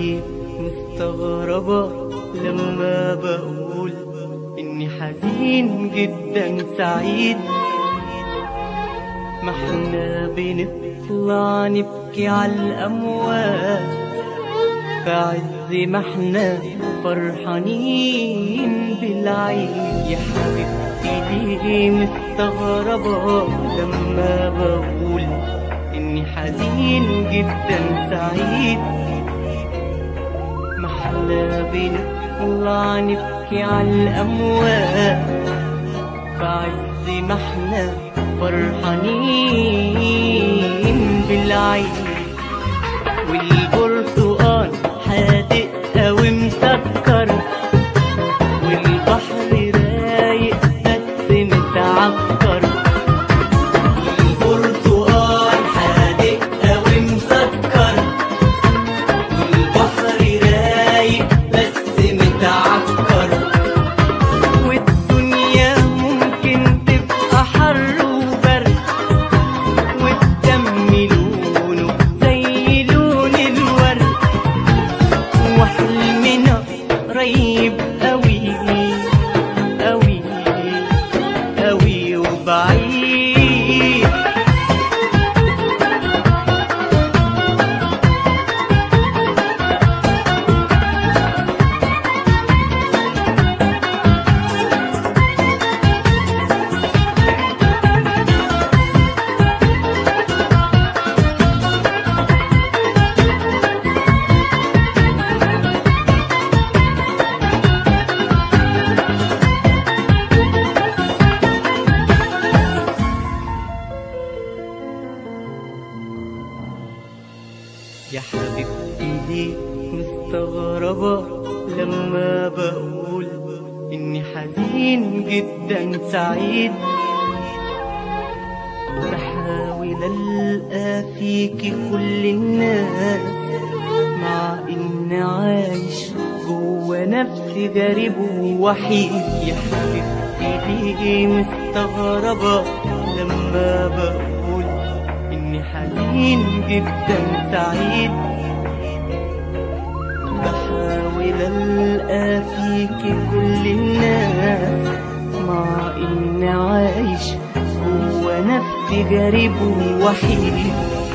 ليه مستغربة لما بقول إني حزين جدا سعيد ما احنا بنطلع نبكي على الأموات في عز ما احنا فرحانين بالعيد يا حبيبتي ليه مستغربة لما بقول إني حزين جدا سعيد ما احنا بنطلع نبكي على الأموات في عز ما احنا فرحانين بالعيد والبرتقال حادق قوي مسكر والبحر رايق بس متعكر البرتقال حادق قوي مسكر والبحر رايق بس متعكر والدنيا ممكن تبقى حر وبرد والدم لونه زي لون الورد وحلمنا قريب قوي قوي قوي وبعيد يا حبيبتي ليه مستغربة لما بقول إني حزين جدا سعيد بحاول ألقى فيكي كل الناس مع إني عايش جوا نفسي غريب ووحيد يا حبيبتي ليه مستغربة لما بقول إني حزين جدا سعيد بحاول ألقى فيكي كل الناس مع إني عايش جوا نفسي غريب ووحيد